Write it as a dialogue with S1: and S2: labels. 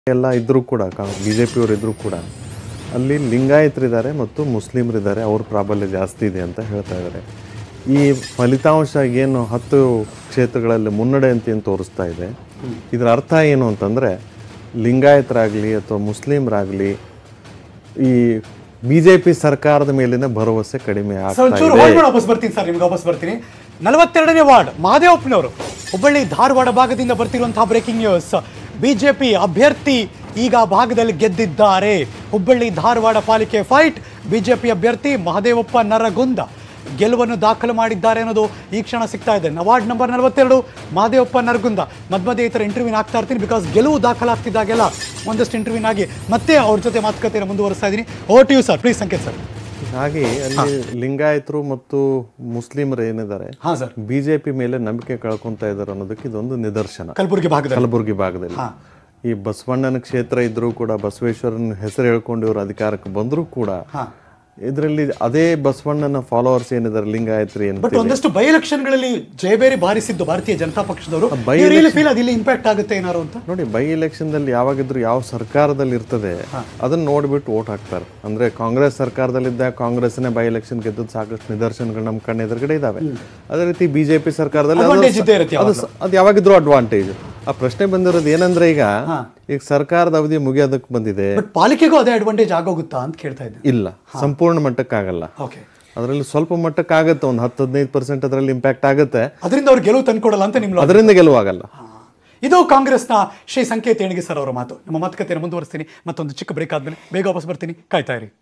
S1: ಎಲ್ಲ ಇದ್ರೂ ಕೂಡ ಬಿ ಜೆ ಪಿಯವರು ಇದ್ರೂ ಕೂಡ ಅಲ್ಲಿ ಲಿಂಗಾಯತರಿದ್ದಾರೆ ಮತ್ತು ಮುಸ್ಲಿಮರಿದ್ದಾರೆ ಅವ್ರ ಪ್ರಾಬಲ್ಯ ಜಾಸ್ತಿ ಇದೆ ಅಂತ ಹೇಳ್ತಾ ಇದ್ದಾರೆ ಈ ಫಲಿತಾಂಶ ಏನು ಹತ್ತು ಕ್ಷೇತ್ರಗಳಲ್ಲಿ ಮುನ್ನಡೆ ಅಂತ ಏನು ತೋರಿಸ್ತಾ ಇದೆ ಇದರ ಅರ್ಥ ಏನು ಅಂತಂದರೆ ಲಿಂಗಾಯತರಾಗಲಿ ಅಥವಾ ಮುಸ್ಲಿಮರಾಗಲಿ ಈ ಬಿ ಜೆ ಪಿ ಸರ್ಕಾರದ ಮೇಲಿನ ಭರವಸೆ ಕಡಿಮೆ
S2: ಸರ್
S1: ಆಗ್ತಾ
S2: ಒಂಚೂರು
S1: ಇದೆ
S2: ಹೋಲ್ಡ್ ಮಾಡಿ ವಾಪಸ್ ಬರ್ತೀನಿ ಸರ್ ನಿಮ್ಗೆ ವಾಪಸ್ ಬರ್ತೀನಿ ನಲವತ್ತೆರಡನೇ ವಾರ್ಡ್ ಮಹದೇವಪ್ಪನವರು ಹುಬ್ಬಳ್ಳಿ ಧಾರವಾಡ ಭಾಗದಿಂದ ಬರ್ತಿರುವಂತಹ ಬ್ರೇಕಿಂಗ್ ನ್ಯೂಸ್ ಬಿಜೆಪಿ ಅಭ್ಯರ್ಥಿ ಈಗ ಆ ಭಾಗದಲ್ಲಿ ಗೆದ್ದಿದ್ದಾರೆ ಹುಬ್ಬಳ್ಳಿ ಧಾರವಾಡ ಪಾಲಿಕೆ ಫೈಟ್ ಬಿಜೆಪಿ ಅಭ್ಯರ್ಥಿ ಮಹದೇವಪ್ಪ ನರಗುಂದ ಗೆಲುವನ್ನು ದಾಖಲು ಮಾಡಿದ್ದಾರೆ ಅನ್ನೋದು ಈ ಕ್ಷಣ ಸಿಗ್ತಾ ಇದೆ ವಾರ್ಡ್ ನಂಬರ್ ನಲವತ್ತೆರಡು ಮಹದೇವಪ್ಪ ನರಗುಂದ ಮಧ್ಯ ಮಧ್ಯೆ ಈ ಥರ ಇಂಟರ್ವ್ಯೂನ ಆಗ್ತಾ ಇರ್ತೀನಿ ಬಿಕಾಸ್ ಗೆಲುವು ದಾಖಲಾಗ್ತಿದ್ದಾಗೆಲ್ಲ ಒಂದಷ್ಟು ಇಂಟರ್ವ್ಯೂನ್ ಆಗಿ ಮತ್ತೆ ಅವ್ರ ಜೊತೆ ಮಾತುಕತೆಯನ್ನು ಮುಂದುವರಿಸ್ತಾ ಇದ್ದೀನಿ over to you sir please Sanket sir
S1: ಹಾಗೆ ಅಲ್ಲಿ ಲಿಂಗಾಯತರು ಮತ್ತು ಮುಸ್ಲಿಮರು ಏನಿದ್ದಾರೆ
S2: ಹಾಂ ಸರ್
S1: ಬಿಜೆಪಿ ಮೇಲೆ ನಂಬಿಕೆ ಕಳ್ಕೊಂತ ಇದ್ದಾರೆ ಅನ್ನೋದಕ್ಕೆ ಇದೊಂದು ನಿದರ್ಶನ
S2: ಕಲಬುರಗಿ ಭಾಗದಲ್ಲಿ
S1: ಕಲಬುರಗಿ ಭಾಗದಲ್ಲಿ ಈ ಬಸವಣ್ಣನ ಕ್ಷೇತ್ರ ಇದ್ರೂ ಕೂಡ ಬಸವೇಶ್ವರನ ಹೆಸರು ಹೇಳ್ಕೊಂಡು ಇವರು ಅಧಿಕಾರಕ್ಕೆ ಬಂದರೂ ಕೂಡ ಇದರಲ್ಲಿ ಅದೇ ಬಸವಣ್ಣನ ಫಾಲೋವರ್ಸ್ ಏನಿದ್ದಾರೆ ಲಿಂಗಾಯತರು ಏನು
S2: ಬಟ್ ಒಂದಷ್ಟು ಬೈ ಎಲೆಕ್ಷನ್ಗಳಲ್ಲಿ ಜಯಬೇರಿ ಬಾರಿಸಿದ್ದು ಭಾರತೀಯ ಜನತಾ ಪಕ್ಷದವರು
S1: by
S2: ಫೀಲ್ ಅದು ಇಲ್ಲಿ ಇಂಪ್ಯಾಕ್ಟ್ ಆಗುತ್ತೆ ಏನಾರು ಅಂತ
S1: ನೋಡಿ ಬೈ ಎಲೆಕ್ಷನ್ದಲ್ಲಿ ಯಾವಾಗಿದ್ರು ಯಾವ ಸರ್ಕಾರದಲ್ಲಿ ಇರ್ತದೆ ಅದನ್ನ ನೋಡ್ಬಿಟ್ಟು ಓಟ್ ಹಾಕ್ತಾರೆ ಅಂದ್ರೆ ಕಾಂಗ್ರೆಸ್ ಸರ್ಕಾರದಲ್ಲಿದ್ದಾಗ ಕಾಂಗ್ರೆಸ್ನೇ ಬೈ ಎಲೆಕ್ಷನ್ ಗೆದ್ದದ್ದು ಸಾಕಷ್ಟು ನಿದರ್ಶನಗಳು ನಮ್ಮ ಕಣ್ಣ ಎದುರುಗಡೆ ಇದಾವೆ ಅದೇ ರೀತಿ ಬಿಜೆಪಿ ಸರ್ಕಾರದಲ್ಲಿ ಅದು
S2: Advantage ಇದ್ದೇ ಇರುತ್ತೆ
S1: ಅದು ಸ- ಅದು ಯಾವಾಗಿದ್ರು ಅಡ್ವಾಂಟೇಜ್ ಆ ಪ್ರಶ್ನೆ ಬಂದಿರೋದು ಏನಂದ್ರೆ ಈಗ ಈಗ ಸರ್ಕಾರದ ಅವಧಿ ಮುಗಿಯೋದಕ್ಕೆ ಬಂದಿದೆ
S2: ಬಟ್ ಪಾಲಿಕೆಗೂ ಅದೇ ಅಡ್ವಾಂಟೇಜ್ ಆಗೋಗುತ್ತಾ ಅಂತ ಕೇಳ್ತಾ ಇದ್ದೆ
S1: ಇಲ್ಲ ಸಂಪೂರ್ಣ ಮಟ್ಟಕ್ಕಾಗಲ್ಲ
S2: ಓಕೆ
S1: ಅದರಲ್ಲಿ ಸ್ವಲ್ಪ ಮಟ್ಟಕ್ಕಾಗುತ್ತೆ ಒಂದು ಹತ್ತು ಹದಿನೈದು ಪರ್ಸೆಂಟ್ ಅದರಲ್ಲಿ ಇಂಪ್ಯಾಕ್ಟ್ ಆಗುತ್ತೆ
S2: ಅದರಿಂದ ಅವ್ರು ಗೆಲುವು ತಂದ್ಕೊಡಲ್ಲ ಅಂತ ನಿಮ್ಮ
S1: ಅದರಿಂದ ಗೆಲುವಾಗಲ್ಲ
S2: ಇದು ಕಾಂಗ್ರೆಸ್ನ ಶ್ರೀ ಸಂಕೇತ್ ಏಣಿಗೆ ಸರ್ ಅವರ ಮಾತು ನಮ್ಮ ಮಾತುಕತೆಯನ್ನು ಮುಂದುವರಿಸ್ತೀನಿ ಮತ್ತೊಂದು ಚಿಕ್ಕ ಬ್ರೇಕ್ ಆದ್ಮೇಲೆ ಬೇಗ ವಾಪಸ್ ಬರ್ತೀನಿ ಕಾಯ್ತಾ ಇರಿ